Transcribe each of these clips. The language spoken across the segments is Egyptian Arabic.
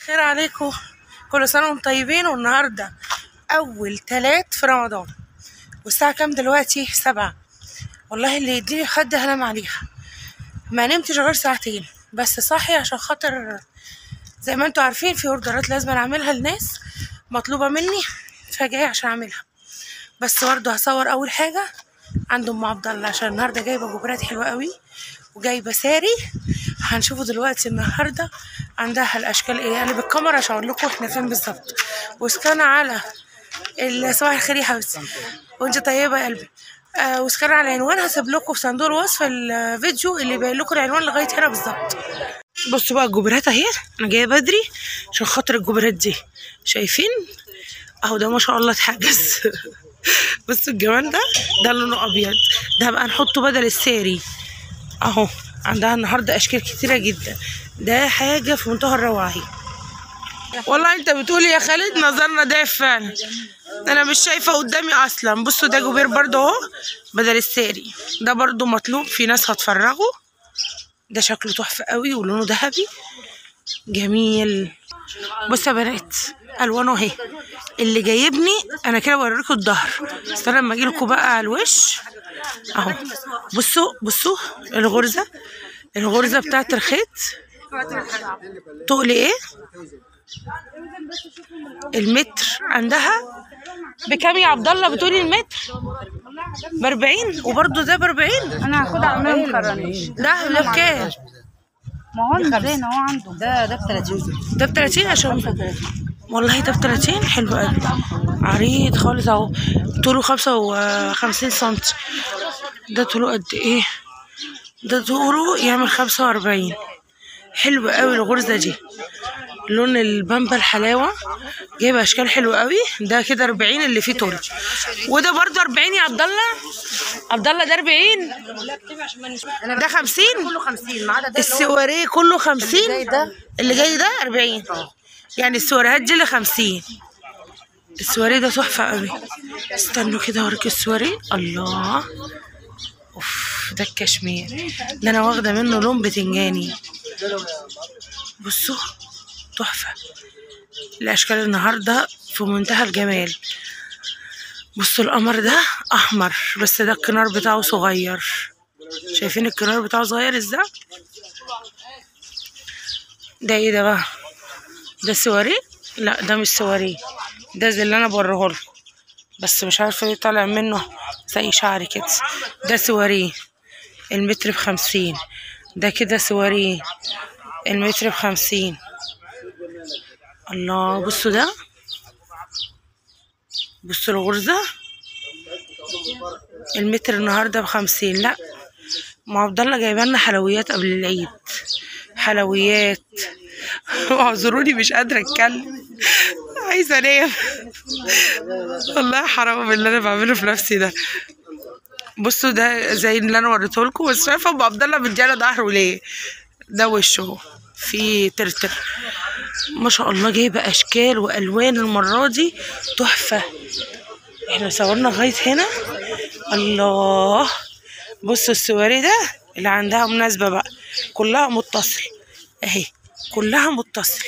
الخير عليكم كل سنة وانتم طيبين والنهاردة أول تلات في رمضان والساعة كام دلوقتي سبعة والله اللي يديني خد هنام عليها ما نمتش غير ساعتين بس صاحي عشان خاطر زي ما انتوا عارفين في اوردرات لازم اعملها لناس مطلوبة مني فجاي عشان اعملها بس برضه هصور اول حاجة عند ام عبد الله عشان النهارده جايبه جبرات حلوه قوي وجايبه ساري هنشوفه دلوقتي النهارده عندها الاشكال ايه انا بالكاميرا عشان اقول لكم احنا فين بالظبط وسكان على ال- صباح الخير يا حبيبتي وانت طيبه يا قلبي آه وسكان على العنوان هسيب لكم في صندوق الوصف الفيديو اللي باين لكم العنوان لغايه هنا بالظبط بصوا بقى الجبرات اهي انا جايه بدري عشان خاطر الجبرات دي شايفين اهو ده ما شاء الله اتحجز بصوا الجمال ده ده لونه ابيض ده بقى نحطه بدل الساري اهو عندها النهارده اشكال كتيره جدا ده حاجه في منتهى الروعه اهي والله انت بتقول يا خالد نظرنا ضعف فعلا انا مش شايفه قدامي اصلا بصوا ده جوبير برضه اهو بدل الساري ده برضه مطلوب في ناس هتفرغه ده شكله تحفه قوي ولونه ذهبي جميل بصوا يا بنات الوانه اهي اللي جايبني انا كده بوريكم الظهر استنى لما اجي لكم بقى على الوش اهو بصوا بصوا الغرزه الغرزه بتاعت الخيط تقلي ايه المتر عندها بكام يا عبد الله بتقولي المتر ب 40 وبرده ده ب 40 انا هاخدها اعملها مكرنش ده ده بكام ما هو الميزان اهو عنده ده ده ب 30 ده ب 30 عشان والله ده ب 30 حلو قوي عريض خالص اهو طوله 55 سنتي ده طوله قد ايه ده طوله يعمل 45 حلو قوي الغرزه دي لون البامبا الحلاوه جايبه اشكال حلوه قوي ده كده 40 اللي فيه طول وده برضه 40 يا عبد الله عبد الله ده 40 ده 50 كله 50 ما عدا ده السواريه كله 50 جاي ده اللي جاي ده 40 يعني السواريهات دي اللي 50 السواريه ده تحفه قوي استنوا كده اوريك السواريه الله اوف ده الكشمير ده انا واخده منه لون بتنجاني بصوا تحفه الاشكال النهارده في منتهى الجمال بصوا القمر ده احمر بس ده الكنار بتاعه صغير شايفين الكنار بتاعه صغير ازاي ده ايه ده بقى ده سواري لا ده مش سواري ده زي اللي انا بوريه لكم بس مش عارفه ايه طالع منه زي شعري كده ده سواري المتر بخمسين ده كده سواري المتر بخمسين الله بصوا ده بصوا الغرزة المتر النهاردة بخمسين لا ما عبد الله جايبه لنا حلويات قبل العيد حلويات اعذروني مش قادرة اتكلم عايزة انام والله حرام اللي انا بعمله في نفسي ده بصوا ده زي اللي انا وريته لكم بس مش عارفه ابو عبد الله مديانا ظهره ليه ده وشه في ترتر ما شاء الله جايبه اشكال والوان المره دي تحفه احنا صورنا لغايه هنا الله بصوا السواري ده اللي عندها مناسبه بقى كلها متصل اهي كلها متصل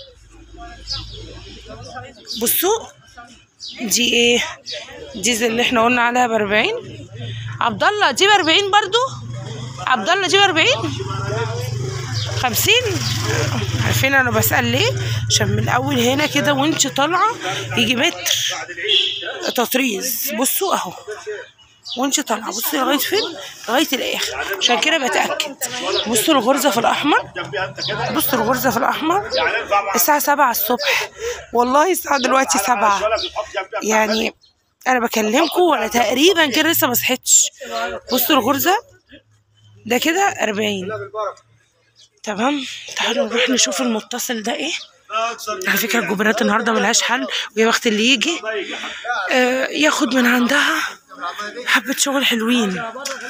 بصوا دي ايه دي زي اللي احنا قلنا عليها بأربعين عبد الله دي بأربعين برضو عبد الله دي بأربعين خمسين عارفين انا بسأل ليه عشان من اول هنا كده وانت طالعة يجي متر تطريز بصوا اهو وانت طالعة بصوا لغاية فين لغاية الاخر عشان كده بتأكد بصوا الغرزة في الاحمر بصوا الغرزة في الاحمر الساعة سبعة الصبح والله الساعة دلوقتي سبعة يعني انا بكلمكم وانا تقريبا كده لسه ما صحيتش بصوا الغرزة ده كده أربعين تمام تعالوا نروح نشوف المتصل ده ايه على فكرة الجبرات النهاردة ملهاش حل ويا وقت اللي يجي آه ياخد من عندها حبة شغل حلوين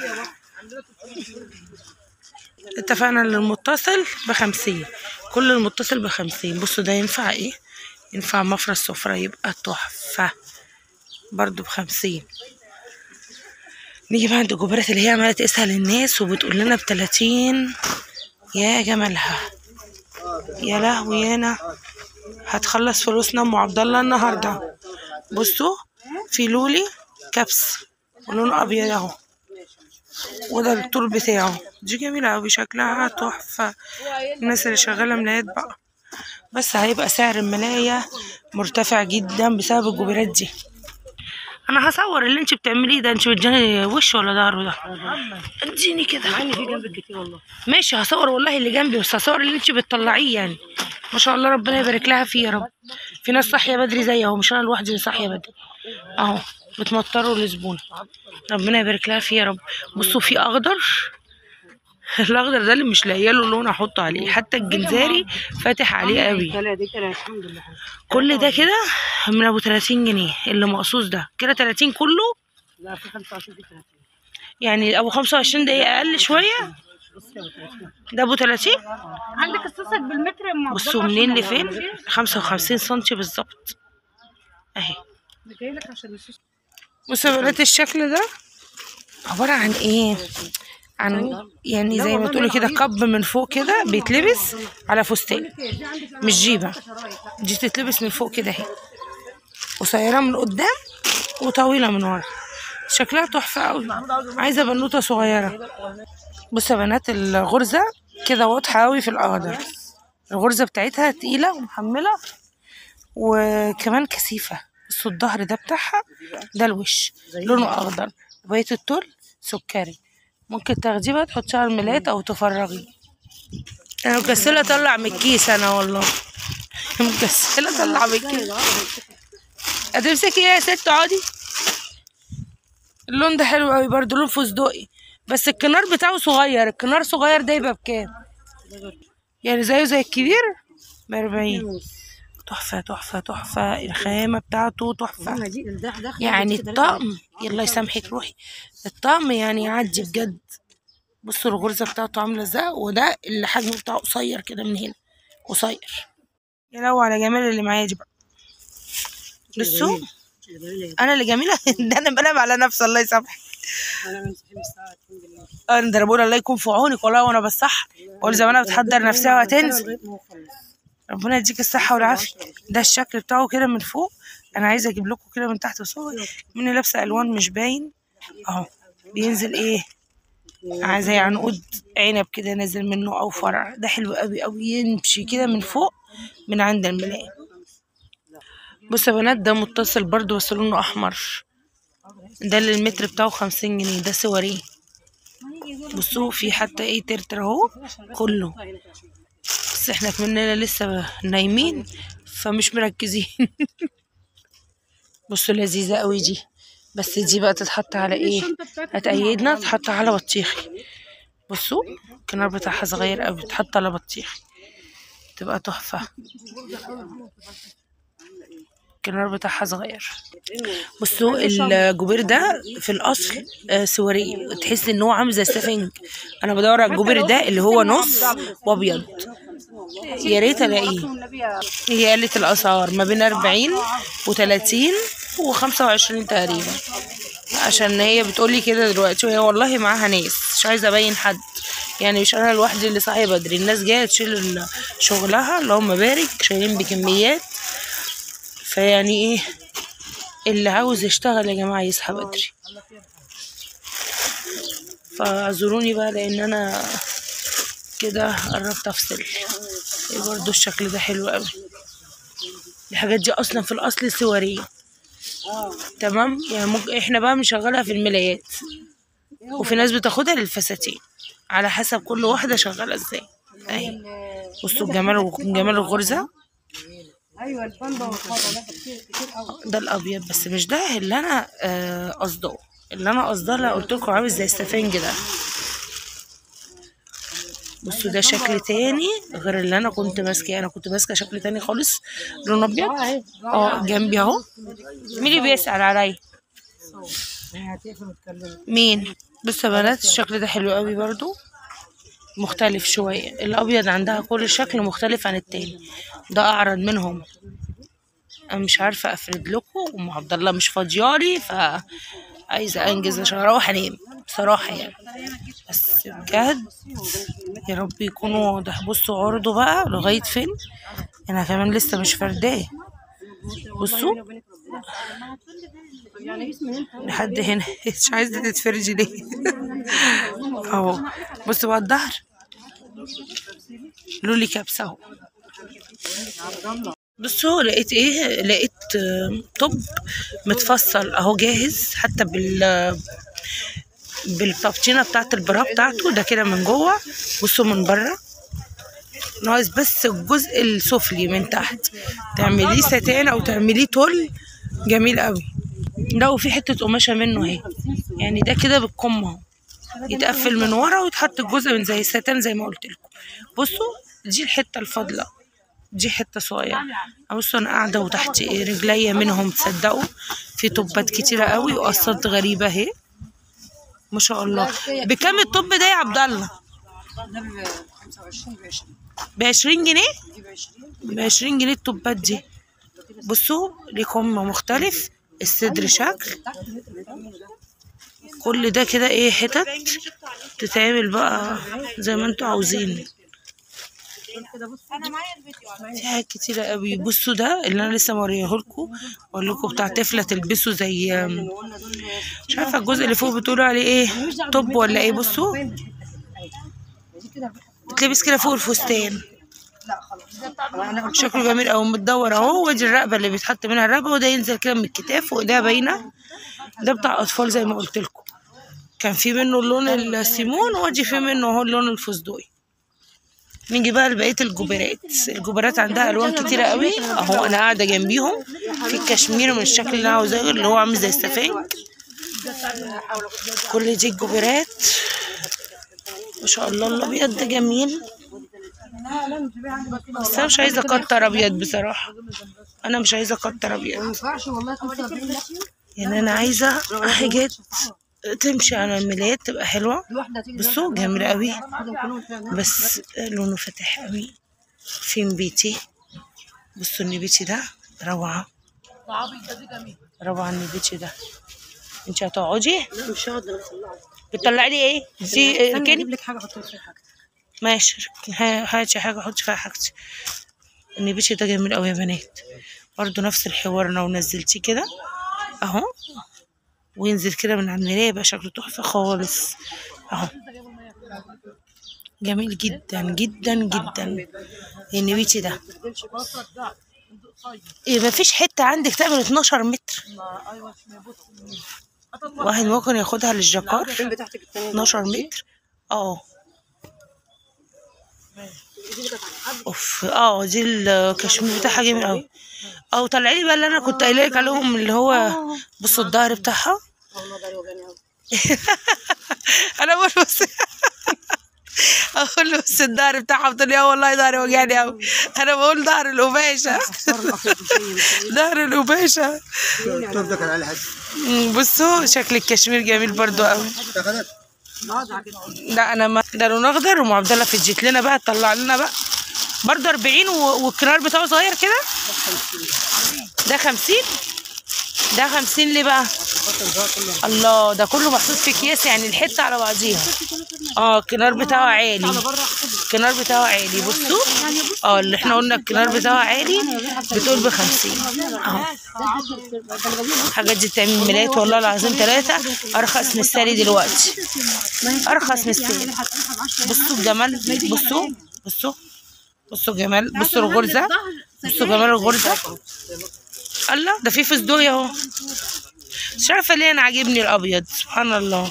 اتفقنا ان المتصل بخمسين كل المتصل بخمسين بصوا ده ينفع ايه ينفع مفرش سفرة يبقى تحفة برضو بخمسين نيجي بقى عند الجبرات اللي هي عمالة تسأل الناس وبتقول لنا بتلاتين يا جمالها يا لهوي انا هتخلص فلوسنا ام عبد الله النهارده بصوا في لولي كبس ولونه ابيض اهو وده الطول بتاعه دي جميلة أوي شكلها تحفة الناس اللي شغالة ملايات بقى بس هيبقى سعر الملاية مرتفع جدا بسبب الجبيرات دي انا هصور اللي انت بتعمليه ده انت بتجيني وش ولا ظهر ده اديني كده عيني في جنبك كتير والله ماشي هصور والله اللي جنبي بس هصور اللي انت بتطلعيه يعني ما شاء الله ربنا يبارك لها فيه يا رب في ناس صاحيه بدري زي اهو مش انا لوحدي اللي صاحيه بدري اهو بتمطروا الزبونه ربنا يبارك لها فيه يا رب بصوا في اخضر الاخضر ده اللي مش لاقيه له لون احطه عليه حتى الجنزاري فاتح عليه قوي ثلاثة دي ثلاثة الحمد لله كل ده كده من ابو 30 جنيه اللي مقصوص ده كده 30 كله لا في 25 في 30 يعني ابو 25 ده إيه اقل شويه بصي يا 30 ده ابو 30 عندك السوسك بالمتر يا ام بصوا منين لفين 55 سنتي بالظبط اهي جاي لك عشان السوسك بصوا يا بنات الشكل ده عبارة عن ايه عن يعني زي ما تقولي كده كب من فوق كده بيتلبس على فستان مش جيبة دي تتلبس من فوق كده اهي قصيرة من قدام وطويلة من ورا شكلها تحفة قوي عايزة بنوتة صغيرة بصوا يا بنات الغرزة كده واضحة قوي في الأخضر الغرزة بتاعتها تقيلة ومحملة وكمان كثيفة بصوا الظهر ده بتاعها ده الوش لونه أخضر وبقية التل سكري ممكن تاخديه بقى تحطيه على الملايات أو تفرغيه أنا مكسلة أطلع من الكيس أنا والله مكسلة أطلع من الكيس هتمسكي ايه يا ست اقعدي اللون ده حلو قوي برضه لون فستقي بس الكنار بتاعه صغير الكنار صغير ده يبقى بكام يعني زيه زي الكبير بأربعين تحفة تحفة تحفة الخامة بتاعته تحفة دي ده ده يعني الطقم يلا يسامحك روحي الطقم يعني يعدي بجد بصوا الغرزة بتاعته عاملة ازاي وده اللي حجمه بتاعه قصير كده من هنا قصير يا لو على جمال اللي معايا دي بقى بصوا انا اللي جميلة ده انا بنام على نفسي الله يسامحك انا من صحيح الساعة الحمد لله انا ده أنا بقول الله يكون في عونك والله وانا بصح بقول زمانها بتحضر نفسها وهتنزل ربنا يديك الصحة والعافية ده الشكل بتاعه كده من فوق أنا عايزة أجيب لكم كده من تحت بس هو مني لابسة ألوان مش باين أهو بينزل إيه ع- زي عنقود عنب كده نازل منه أو فرع ده حلو أوي أوي يمشي كده من فوق من عند الملاية بصوا يا بنات ده متصل برضو بس لونه أحمر ده اللي المتر بتاعه خمسين جنيه ده سواريه بصوا في حتى ايه ترتر اهو كله بس احنا كملنا لسه نايمين فمش مركزين بصوا لذيذة قوي دي بس دي بقى تتحط على ايه هتأيدنا تتحط على بطيخي بصوا الكنار بتاعها صغير قوي تتحط على بطيخي تبقى تحفة الكنار بتاعها صغير بصوا الجوبير ده في الاصل آه، سواري تحس ان هو عامل زي السفنج انا بدور على الجوبير ده اللي هو نص وابيض يا ريت الاقيه هي قالت الاسعار ما بين 40 و30 و25 تقريبا عشان هي بتقولي كده دلوقتي وهي والله معاها ناس مش عايزه ابين حد يعني مش انا لوحدي اللي صاحيه بدري الناس جايه تشيل ال- شغلها اللهم بارك شايلين بكميات فيعني ايه اللي عاوز يشتغل يا جماعه يصحى بدري فاعذروني بقى لان انا كده قربت افصل إيه برضو الشكل ده حلو قوي الحاجات دي اصلا في الاصل سواريه تمام يعني ممكن احنا بقى بنشغلها في الملايات وفي ناس بتاخدها للفساتين على حسب كل واحده شغاله ازاي اهي بصوا الجمال جمال الغرزه ايوه الباندا والخضا ده كتير كتير قوي ده الابيض بس مش ده اللي انا آه، قصده اللي انا قصده اللي قلت لكم عامل زي السفنج ده بصوا ده شكل تاني غير اللي انا كنت ماسكاه انا كنت ماسكه شكل تاني خالص لون ابيض اه جنبي اهو مين اللي بيسأل عليا هتقفل وتكلم مين بصوا يا بنات الشكل ده حلو قوي برضو مختلف شوية الأبيض عندها كل شكل مختلف عن التاني ده أعرض منهم أنا مش عارفة أفرد لكم وأم عبد الله مش فاضيالي فعايزة أنجز عشان أروح أنام بصراحة يعني بس بجد يا رب يكونوا واضح بصوا عرضه بقى لغاية فين انا كمان لسه مش فرداه بصوا لحد هنا مش عايزه تتفرجي ليه اهو بصوا بقى الظهر لولي كابسه اهو بصوا لقيت ايه لقيت آه، طب متفصل اهو جاهز حتى بال بالتبطينه بتاعت البرا بتاعته ده كده من جوه بصوا من بره ناقص بس الجزء السفلي من تحت تعمليه ستان او تعمليه تل جميل قوي ده وفي حته قماشه منه اهي يعني ده كده بالكم اهو يتقفل من ورا ويتحط الجزء من زي الستان زي ما قلت لكم بصوا دي الحته الفاضله دي حته صغيره بصوا انا قاعده وتحت إيه رجليا منهم تصدقوا في طبات كتيره قوي وقصات غريبه اهي ما شاء الله بكام الطب ده يا عبد الله ده ب 25 ب 20 ب 20 جنيه دي ب 20 ب 20 جنيه الطبات دي بصوا ليه كم مختلف الصدر شكل كل ده كده ايه حتت تتعمل بقى زي ما انتوا عاوزين في حاجات كتيرة قوي بصوا ده اللي انا لسه موريهولكوا بقول لكم بتاع طفلة تلبسه زي مش عارفة الجزء اللي فوق بتقولوا عليه ايه طب ولا ايه بصوا دي كده بتلبس كده فوق الفستان لا خلاص شكله جميل قوي متدور اهو ودي الرقبه اللي بيتحط منها الرقبه وده ينزل كده من الكتاف وايديها باينه ده بتاع اطفال زي ما قلت لكم كان في منه اللون السيمون ودي في منه اهو اللون الفستقي نيجي بقى لبقيه الجبرات الجبرات عندها الوان كتيره قوي اهو انا قاعده جنبيهم في الكشمير من الشكل اللي انا عاوزاه اللي هو عامل زي السفنج كل دي الجبرات ما شاء الله الابيض ده جميل بس انا مش عايزه اكتر ابيض بصراحه انا مش عايزه اكتر ما ابيض ينفعش والله 45 لا يعني انا عايزه حاجات تمشي على الميلاد تبقى حلوه دي واحده تيجي بصوا جميل قوي كلهم فيها بس لونه فاتح قوي في نبيتي بصوا النبيتي ده روعه روعه النبيتي ده انت هتقعدي مش هقدر اطلعه بتطلعي لي ايه دي اجيب اركني لك حاجه احط فيها حاجه ماشي ها- هاتي حاجه حطي فيها حاجتي النبيتي ده جميل قوي يا بنات برضو نفس الحوار لو نزلتيه كده اهو وينزل كده من على المرايه يبقى شكله تحفه خالص اهو جميل جدا جدا جدا النبيتي ده إيه مفيش حته عندك تعمل 12 متر واحد ممكن ياخدها للجاكار فين بتاعتك الثانيه 12 متر اه اوف اه دي الكشمير بتاعها جميل قوي اه طلعي لي بقى اللي انا كنت قايله لك عليهم اللي هو بصوا الظهر بتاعها والله ده وجعني قوي انا بقول بص اقول له بص الظهر بتاعها بتقول لي اه والله ظهري وجعني قوي انا بقول ظهر القماشه صار الافضل فيا ظهر القماشه الطب ده كان على حد مم، بصوا شكل الكشمير جميل برضو قوي دخلت لا انا ما ده لون اخضر وام عبد الله فجيت لنا بقى طلع لنا بقى برضه 40 و- والكرار بتاعه صغير كده ده 50 ده 50 ليه بقى الله ده كله محطوط في اكياس يعني الحته على بعضيها اه الكنار بتاعه عالي الكنار بتاعه عالي بصوا اه اللي احنا قلنا الكنار بتاعه عالي بتقول ب 50 اهو الحاجات دي بتعمل ملايات والله العظيم ثلاثة أرخص من الساري دلوقتي أرخص من الساري بصوا الجمال بصوا بصوا بصوا جمال بصوا الغرزة بصوا جمال الغرزة الله ده في فستوية اهو مش عارفة ليه أنا عاجبني الأبيض سبحان الله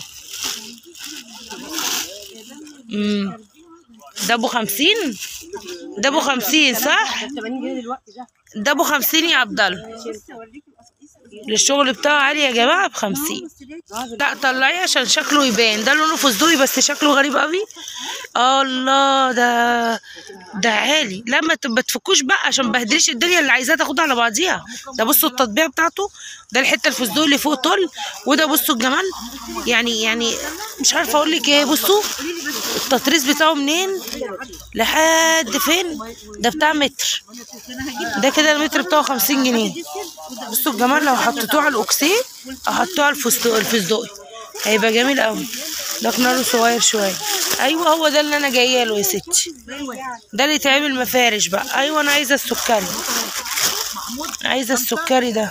امم ده أبو خمسين ده أبو خمسين صح 80 جنيه دلوقتي ده ده أبو خمسين يا عبد الله الشغل بتاعه عالي يا جماعة بخمسين لا طلعيه عشان شكله يبان ده لونه فستقي بس شكله غريب قوي الله ده ده عالي لا ما ت- ما تفكوش بقى عشان ما بهدلش الدنيا اللي عايزاها تاخدها على بعضيها ده بصوا التطبيع بتاعته ده الحته الفستقي اللي فوق طل وده بصوا الجمال يعني يعني مش عارفه اقول لك ايه بصوا التطريز بتاعه منين لحد فين ده بتاع متر ده كده المتر بتاعه 50 جنيه بصوا الجمال لو حطيتوه على الاوكسيه او حطوه على الفستق الفستقي هيبقى جميل قوي ده كناره صغير شويه ايوه هو ده اللي انا جايه له يا ستي ده اللي يتعمل مفارش بقى ايوه انا عايزه السكري عايزه السكري ده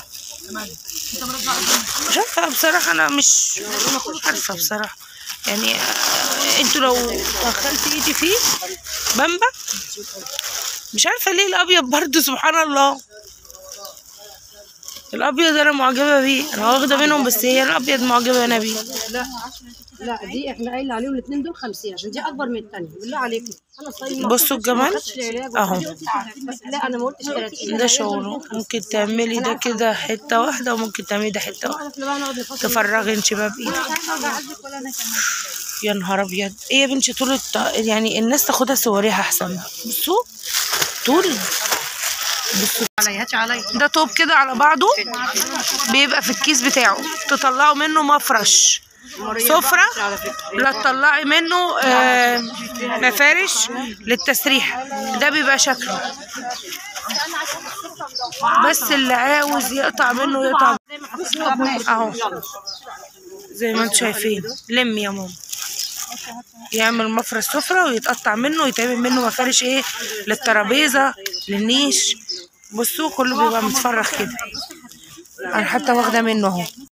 مش عارفه بصراحه انا مش عارفه بصراحه يعني آه، انتوا لو دخلت ايدي فيه بامبا مش عارفه ليه الابيض برضو سبحان الله الابيض انا معجبه بيه انا واخده منهم بس هي الابيض معجبه انا بيه لا لا دي احنا قايل عليهم الاثنين دول 50 عشان دي اكبر من الثانيه بالله عليكم انا صايمه بصوا الجمال ما خدتش علاج اهو لا انا ما قلتش 30 ده شغله ممكن تعملي ده كده حته واحده وممكن تعملي ده حته واحده احنا بقى نقعد نفكر تفرغي انت بقى بايدك يا نهار ابيض ايه يا بنتي طول الط... يعني الناس تاخدها صوريها احسن بقى. بصوا طول بصوا عليا هاتي عليا ده طوب كده على بعضه بيبقى في الكيس بتاعه تطلعوا منه مفرش سفرة لا تطلعي منه آه، مفارش للتسريح ده بيبقى شكله بس اللي عاوز يقطع منه يقطع اهو زي ما انتم شايفين لم يا ماما يعمل مفرش سفرة ويتقطع منه ويتعمل منه مفارش ايه للترابيزة للنيش بصوا كله بيبقى متفرغ كده انا حتى واخده منه اهو